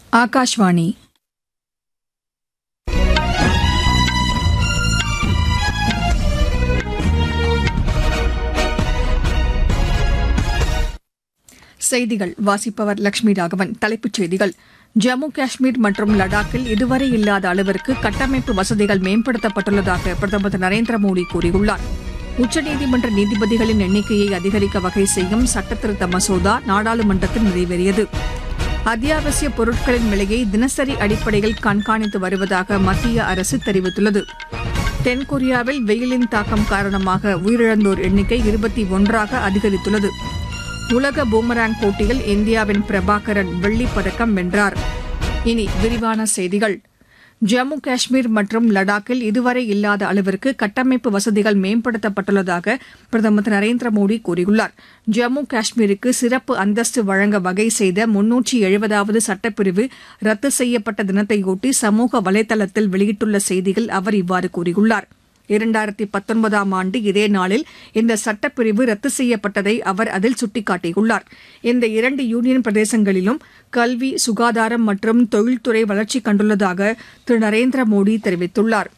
ఆకాశవాణి செய்திகள் வாசிப்பவர் லட்சுமி ராகவன் தலைப்புச் செய்திகள் ஜம்மு காஷ்மீர் மற்றும் லடாக்கில் இதுவரை இல்லாத அளவிற்கு கட்டமைப்பு வசதிகள் மேம்படுத்தப்பட்டுள்ளதாக பிரதமர் திரு நரேந்திர மோடி கூறியுள்ளார் உச்சநீதிமன்ற நீதிபதிகளின் எண்ணிக்கையை அதிகரிக்க வகை செய்யும் சட்டத்திருத்த மசோதா நாடாளுமன்றத்தில் நிறைவேறியது அத்தியாவசிய பொருட்களின் விலையை தினசரி அடிப்படையில் கண்காணித்து வருவதாக மத்திய அரசு தெரிவித்துள்ளது தென்கொரியாவில் வெயிலின் தாக்கம் காரணமாக உயிரிழந்தோர் எண்ணிக்கை இருபத்தி ஒன்றாக அதிகரித்துள்ளது உலக பூமராங் போட்டியில் இந்தியாவின் பிரபாகரன் வெள்ளிப் பதக்கம் வென்றார் இனி விரிவான செய்திகள் ஜம்மு காஷ்மீர் மற்றும் லடாக்கில் இதுவரை இல்லாத அளவிற்கு கட்டமைப்பு வசதிகள் மேம்படுத்தப்பட்டுள்ளதாக பிரதமர் திரு நரேந்திர மோடி கூறியுள்ளார் ஜம்மு காஷ்மீருக்கு சிறப்பு அந்தஸ்து வழங்க வகை செய்த முன்னூற்றி எழுபதாவது சட்டப்பிரிவு ரத்து செய்யப்பட்ட தினத்தையொட்டி சமூக வலைதளத்தில் வெளியிட்டுள்ள செய்தியில் அவர் இவ்வாறு கூறியுள்ளார் இரண்டாயிரத்தி பத்தொன்பதாம் ஆண்டு இதே நாளில் இந்த சட்டப்பிரிவு ரத்து செய்யப்பட்டதை அவர் அதில் சுட்டிக்காட்டியுள்ளார் இந்த இரண்டு யூனியன் பிரதேசங்களிலும் கல்வி சுகாதாரம் மற்றும் தொழில்துறை வளர்ச்சி கண்டுள்ளதாக திரு நரேந்திர மோடி தெரிவித்துள்ளார்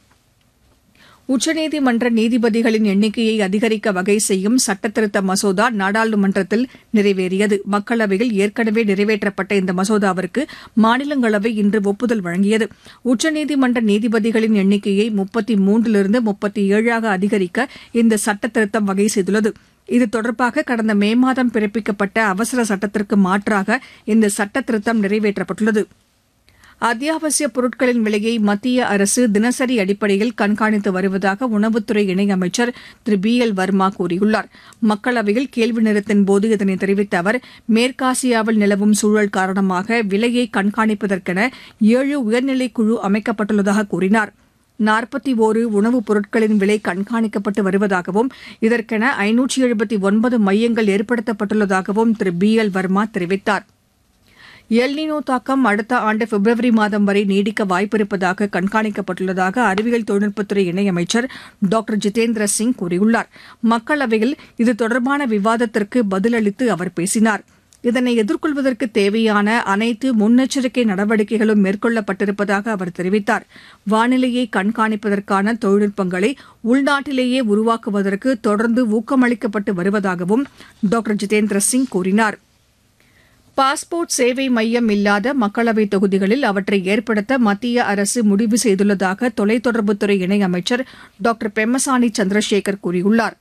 உச்சநீதிமன்ற நீதிபதிகளின் எண்ணிக்கையை அதிகரிக்க வகை செய்யும் சட்டத்திருத்த மசோதா நாடாளுமன்றத்தில் நிறைவேறியது மக்களவையில் ஏற்கனவே நிறைவேற்றப்பட்ட இந்த மசோதாவிற்கு மாநிலங்களவை இன்று ஒப்புதல் வழங்கியது உச்சநீதிமன்ற நீதிபதிகளின் எண்ணிக்கையை முப்பத்தி மூன்றிலிருந்து முப்பத்தி ஏழாக அதிகரிக்க இந்த சட்டத்திருத்தம் வகை செய்துள்ளது இது தொடர்பாக கடந்த மே மாதம் பிறப்பிக்கப்பட்ட அவசர சட்டத்திற்கு மாற்றாக இந்த சட்டத்திருத்தம் நிறைவேற்றப்பட்டுள்ளது அத்தியாவசிய பொருட்களின் விலையை மத்திய அரசு தினசரி அடிப்படையில் கண்காணித்து வருவதாக உணவுத்துறை இணையமைச்சர் திரு பி எல் வர்மா கூறியுள்ளார் மக்களவையில் கேள்வி நேரத்தின் போது இதனை தெரிவித்த அவர் மேற்காசியாவில் நிலவும் சூழல் காரணமாக விலையை கண்காணிப்பதற்கென ஏழு உயர்நிலைக் குழு அமைக்கப்பட்டுள்ளதாக கூறினார் நாற்பத்தி ஓரு உணவுப் பொருட்களின் விலை கண்காணிக்கப்பட்டு வருவதாகவும் இதற்கென ஐநூற்றி எழுபத்தி ஒன்பது மையங்கள் ஏற்படுத்தப்பட்டுள்ளதாகவும் திரு பி எல் வர்மா தெரிவித்தாா் எல்னினோ தாக்கம் அடுத்த ஆண்டு பிப்ரவரி மாதம் வரை நீடிக்க வாய்ப்பிருப்பதாக கண்காணிக்கப்பட்டுள்ளதாக அறிவியல் தொழில்நுட்பத்துறை இணையமைச்சர் டாக்டர் ஜிதேந்திர சிங் கூறியுள்ளார் மக்களவையில் இது தொடர்பான விவாதத்திற்கு பதிலளித்து அவர் பேசினார் இதனை எதிர்கொள்வதற்கு தேவையான அனைத்து முன்னெச்சரிக்கை நடவடிக்கைகளும் மேற்கொள்ளப்பட்டிருப்பதாக அவர் தெரிவித்தார் வானிலையை கண்காணிப்பதற்கான தொழில்நுட்பங்களை உள்நாட்டிலேயே உருவாக்குவதற்கு தொடர்ந்து ஊக்கமளிக்கப்பட்டு வருவதாகவும் டாக்டர் ஜிதேந்திர சிங் கூறினாா் பாஸ்போர்ட் சேவை மையம் இல்லாத மக்களவைத் தொகுதிகளில் அவற்றை ஏற்படுத்த மத்திய அரசு முடிவு செய்துள்ளதாக தொலைத்தொடர்புத்துறை இணையமைச்சர் டாக்டர் பெம்மசானி சந்திரசேகர் கூறியுள்ளார்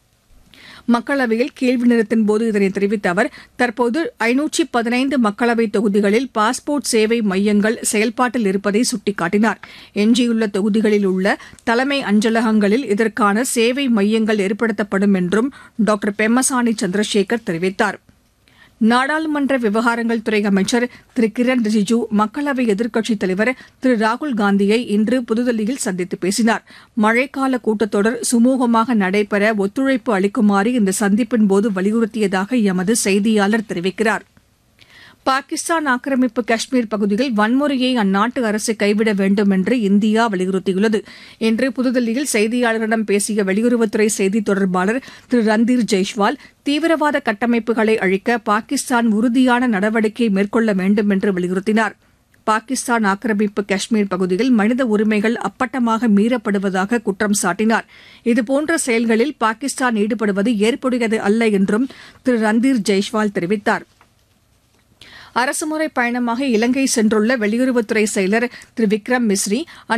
மக்களவையில் கேள்வி நேரத்தின் போது இதனை தெரிவித்த அவர் தற்போது ஐநூற்றி பதினைந்து மக்களவைத் தொகுதிகளில் பாஸ்போர்ட் சேவை மையங்கள் செயல்பாட்டில் இருப்பதை சுட்டிக்காட்டினார் எஞ்சியுள்ள தொகுதிகளில் உள்ள தலைமை அஞ்சலகங்களில் இதற்கான சேவை மையங்கள் ஏற்படுத்தப்படும் என்றும் டாக்டர் பெம்மசானி சந்திரசேகர் தெரிவித்தாா் நாடாளுமன்ற விவகாரங்கள் துறை அமைச்சர் திரு கிரண் ரிஜிஜு மக்களவை எதிர்க்கட்சித் தலைவர் திரு ராகுல் காந்தியை இன்று புதுதில்லியில் சந்தித்து பேசினார் மழைக்கால கூட்டத்தொடர் சுமூகமாக நடைபெற ஒத்துழைப்பு அளிக்குமாறு இந்த சந்திப்பின் போது வலியுறுத்தியதாக எமது செய்தியாளர் தெரிவிக்கிறார் பாகிஸ்தான் ஆக்கிரமிப்பு காஷ்மீர் பகுதியில் வன்முறையை அந்நாட்டு அரசு கைவிட வேண்டும் என்று இந்தியா வலியுறுத்தியுள்ளது இன்று புதுதில்லியில் செய்தியாளர்களிடம் பேசிய வெளியுறவுத்துறை செய்தித் தொடர்பாளர் திரு ரந்தீர் ஜெய்ஷ்வால் தீவிரவாத கட்டமைப்புகளை அழிக்க பாகிஸ்தான் உறுதியான நடவடிக்கை மேற்கொள்ள வேண்டும் என்று வலியுறுத்தினார் பாகிஸ்தான் ஆக்கிரமிப்பு காஷ்மீர் பகுதியில் மனித உரிமைகள் அப்பட்டமாக மீறப்படுவதாக குற்றம் சாட்டினார் இதுபோன்ற செயல்களில் பாகிஸ்தான் ஈடுபடுவது ஏற்புடையது அல்ல என்றும் திரு ரந்தீர் ஜெய்ஷ்வால் தெரிவித்தாா் அரசுமுறை பயணமாக இலங்கை சென்றுள்ள வெளியுறவுத்துறை செயலர் திரு விக்ரம் மிஸ்ரி